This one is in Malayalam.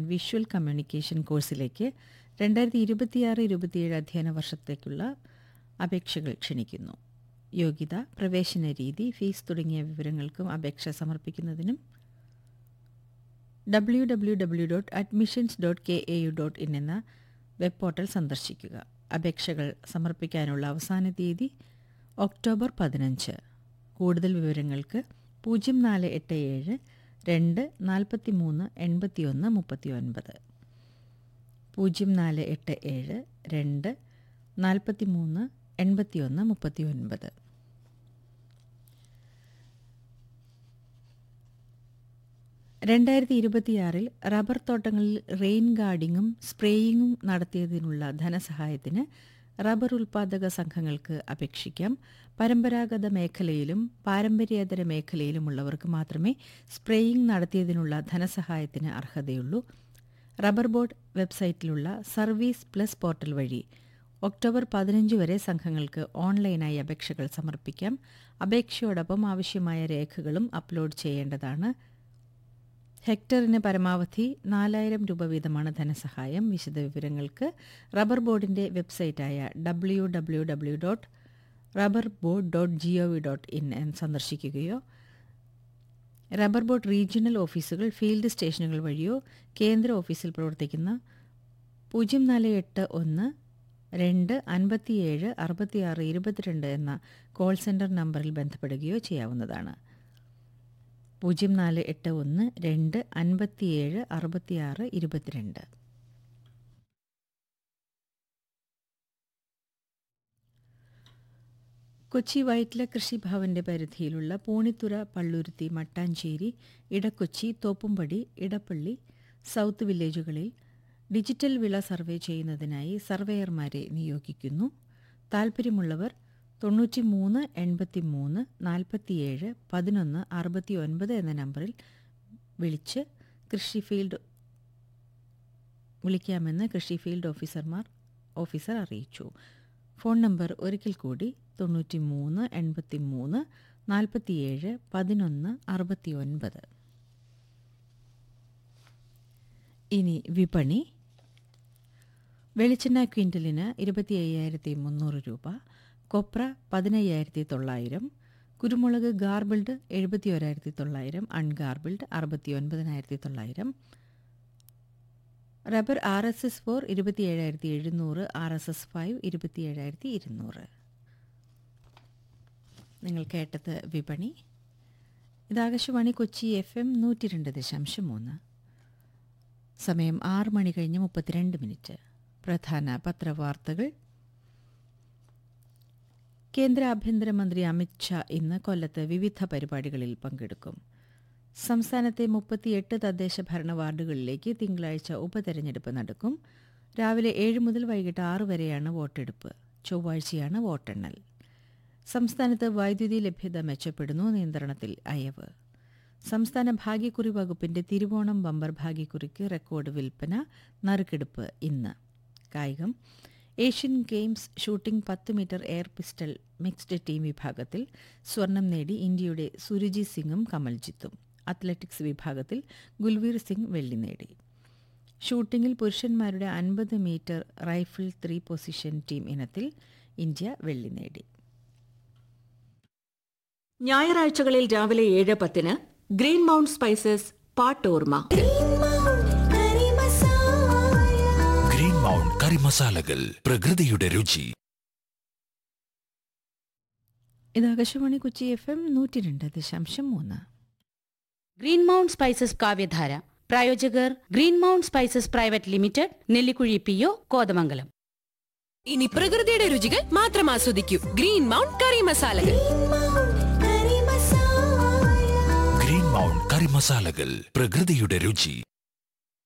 ആൻഡ് വിഷ്വൽ കമ്മ്യൂണിക്കേഷൻ കോഴ്സിലേക്ക് രണ്ടായിരത്തി ഇരുപത്തിയാറ് ഇരുപത്തിയേഴ് അധ്യയന വർഷത്തേക്കുള്ള അപേക്ഷകൾ ക്ഷണിക്കുന്നു യോഗ്യത പ്രവേശന രീതി ഫീസ് തുടങ്ങിയ വിവരങ്ങൾക്കും അപേക്ഷ സമർപ്പിക്കുന്നതിനും W W W dot admissions dot K A U dot in എന്ന വെബ് പോർട്ടൽ സന്ദർശിക്കുക അപേക്ഷകൾ സമർപ്പിക്കാനുള്ള അവസാന തീയതി ഒക്ടോബർ പതിനഞ്ച് കൂടുതൽ വിവരങ്ങൾക്ക് പൂജ്യം നാല് എട്ട് ഏഴ് രണ്ട് നാൽപ്പത്തി മൂന്ന് എൺപത്തി ഒന്ന് മുപ്പത്തി ഒൻപത് പൂജ്യം നാല് എട്ട് ഏഴ് രണ്ട് നാൽപ്പത്തി മൂന്ന് എൺപത്തി ഒന്ന് മുപ്പത്തി ഒൻപത് രണ്ടായിരത്തി ഇരുപത്തിയാറിൽ റബ്ബർ തോട്ടങ്ങളിൽ റെയിൻ ഗാർഡിങ്ങും സ്പ്രേയിങ്ങും നടത്തിയതിനുള്ള ധനസഹായത്തിന് റബ്ബർ ഉൽപ്പാദക സംഘങ്ങൾക്ക് അപേക്ഷിക്കാം പരമ്പരാഗത മേഖലയിലും പാരമ്പര്യേതര മേഖലയിലുമുള്ളവർക്ക് മാത്രമേ സ്പ്രേയിംഗ് നടത്തിയതിനുള്ള ധനസഹായത്തിന് അർഹതയുള്ളൂ റബ്ബർ ബോർഡ് വെബ്സൈറ്റിലുള്ള സർവീസ് പ്ലസ് പോർട്ടൽ വഴി ഒക്ടോബർ പതിനഞ്ച് വരെ സംഘങ്ങൾക്ക് ഓൺലൈനായി അപേക്ഷകൾ സമർപ്പിക്കാം അപേക്ഷയോടൊപ്പം ആവശ്യമായ രേഖകളും അപ്ലോഡ് ചെയ്യേണ്ടതാണ് ഹെക്ടറിന് പരമാവധി നാലായിരം രൂപ വീതമാണ് ധനസഹായം വിശദവിവരങ്ങൾക്ക് റബ്ബർ ബോർഡിന്റെ വെബ്സൈറ്റായ W W W dot rubber board dot G O V dot in സന്ദർശിക്കുകയോ റബ്ബർ ബോർഡ് റീജിയണൽ ഓഫീസുകൾ ഫീൽഡ് സ്റ്റേഷനുകൾ വഴിയോ കേന്ദ്ര ഓഫീസിൽ പ്രവർത്തിക്കുന്ന പൂജ്യം നാല് എട്ട് ഒന്ന് രണ്ട് അൻപത്തിയേഴ് അറുപത്തിയാറ് ഇരുപത്തിരണ്ട് എന്ന കോൾ സെൻറ്റർ നമ്പറിൽ ബന്ധപ്പെടുകയോ ചെയ്യാവുന്നതാണ് പൂജ്യം നാല് എട്ട് ഒന്ന് രണ്ട് അൻപത്തിയേഴ് അറുപത്തിയാറ് ഇരുപത്തിരണ്ട് കൊച്ചി വൈറ്റ്ല കൃഷിഭവന്റെ പരിധിയിലുള്ള പൂണിത്തുറ പള്ളുരുത്തി മട്ടാഞ്ചേരി ഇടക്കൊച്ചി തോപ്പുംപടി ഇടപ്പള്ളി സൗത്ത് വില്ലേജുകളിൽ ഡിജിറ്റൽ വിള സർവേ ചെയ്യുന്നതിനായി സർവേയർമാരെ നിയോഗിക്കുന്നു താൽപ്പര്യമുള്ളവർ തൊണ്ണൂറ്റി മൂന്ന് എൺപത്തി മൂന്ന് നാൽപ്പത്തിയേഴ് പതിനൊന്ന് അറുപത്തി ഒൻപത് എന്ന നമ്പറിൽ വിളിച്ച് കൃഷി ഫീൽഡ് വിളിക്കാമെന്ന് കൃഷി ഫീൽഡ് ഓഫീസർമാർ ഓഫീസർ അറിയിച്ചു ഫോൺ നമ്പർ ഒരിക്കൽ കൂടി തൊണ്ണൂറ്റി മൂന്ന് എൺപത്തി മൂന്ന് നാൽപ്പത്തിയേഴ് പതിനൊന്ന് അറുപത്തി ഒൻപത് ഇനി വിപണി വെളിച്ചെണ്ണ ക്വിൻ്റലിന് ഇരുപത്തി അയ്യായിരത്തി മുന്നൂറ് രൂപ കൊപ്ര പതിനയ്യായിരത്തി തൊള്ളായിരം കുരുമുളക് ഗാർബിൾഡ് എഴുപത്തി ഒരായിരത്തി തൊള്ളായിരം അൺഗാർബിൾഡ് അറുപത്തി ഒൻപതിനായിരത്തി തൊള്ളായിരം rubber R S S four ഇരുപത്തി ഏഴായിരത്തി എഴുന്നൂറ് ആർ എസ് എസ് ഫൈവ് ഇരുപത്തി ഏഴായിരത്തി ഇരുന്നൂറ് നിങ്ങൾ കേട്ടത് വിപണി ഇത് ആകാശവാണി കൊച്ചി എഫ് എം നൂറ്റി രണ്ട് ദശാംശം മൂന്ന് സമയം ആറ് മണി കഴിഞ്ഞ് മുപ്പത്തിരണ്ട് മിനിറ്റ് പ്രധാന പത്രവാർത്തകൾ കേന്ദ്ര ആഭ്യന്തരമന്ത്രി അമിത് ഷാ ഇന്ന് കൊല്ലത്ത് വിവിധ പരിപാടികളിൽ പങ്കെടുക്കും സംസ്ഥാനത്തെ മുപ്പത്തിയെട്ട് തദ്ദേശ ഭരണ വാർഡുകളിലേക്ക് തിങ്കളാഴ്ച ഉപതെരഞ്ഞെടുപ്പ് നടക്കും രാവിലെ ഏഴ് മുതൽ വൈകിട്ട് ആറ് വരെയാണ് വോട്ടെടുപ്പ് ചൊവ്വാഴ്ചയാണ് വോട്ടെണ്ണൽ സംസ്ഥാനത്ത് വൈദ്യുതി ലഭ്യത മെച്ചപ്പെടുന്നു നിയന്ത്രണത്തിൽ അയവ് സംസ്ഥാന ഭാഗ്യക്കുറി വകുപ്പിന്റെ തിരുവോണം ബമ്പർ ഭാഗ്യക്കുറിക്ക് റെക്കോർഡ് വിൽപ്പന നറുക്കെടുപ്പ് ഇന്ന് കായികം ഏഷ്യൻ ഗെയിംസ് ഷൂട്ടിംഗ് പത്ത് metre air pistol mixed team വിഭാഗത്തിൽ സ്വർണം നേടി ഇന്ത്യയുടെ സുരുജി സിംഗും കമൽജിത്തും അത്ലറ്റിക്സ് വിഭാഗത്തിൽ ഗുൽവീർ സിംഗ് വെള്ളി നേടി ഷൂട്ടിംഗിൽ പുരുഷന്മാരുടെ അൻപത് metre rifle three position team ഇനത്തിൽ ഇന്ത്യ വെള്ളി നേടി ഞായറാഴ്ചകളിൽ രാവിലെ ഏഴ് പത്തിന് ഗ്രീൻ മൗണ്ട് സ്പൈസസ് പാട്ടോർമ ഗ്രീൻ മൗണ്ട് കറി മസാലകൾ പ്രകൃതിയുടെ രുചി ഇത് ആകാശവാണി കൊച്ചി എഫ് എം നൂറ്റി രണ്ട് ദശാംശം മൂന്ന് ഗ്രീൻ മൗണ്ട് സ്പൈസസ് കാവ്യധാര പ്രായോജകർ green mount spices private limited Nellikuzhi P O Kothamangalam ഇനി പ്രകൃതിയുടെ രുചികൾ മാത്രം ആസ്വദിക്കൂ ഗ്രീൻ മൗണ്ട് കറി മസാലകൾ ഗ്രീൻ മൗണ്ട് കറി മസാലകൾ പ്രകൃതിയുടെ രുചി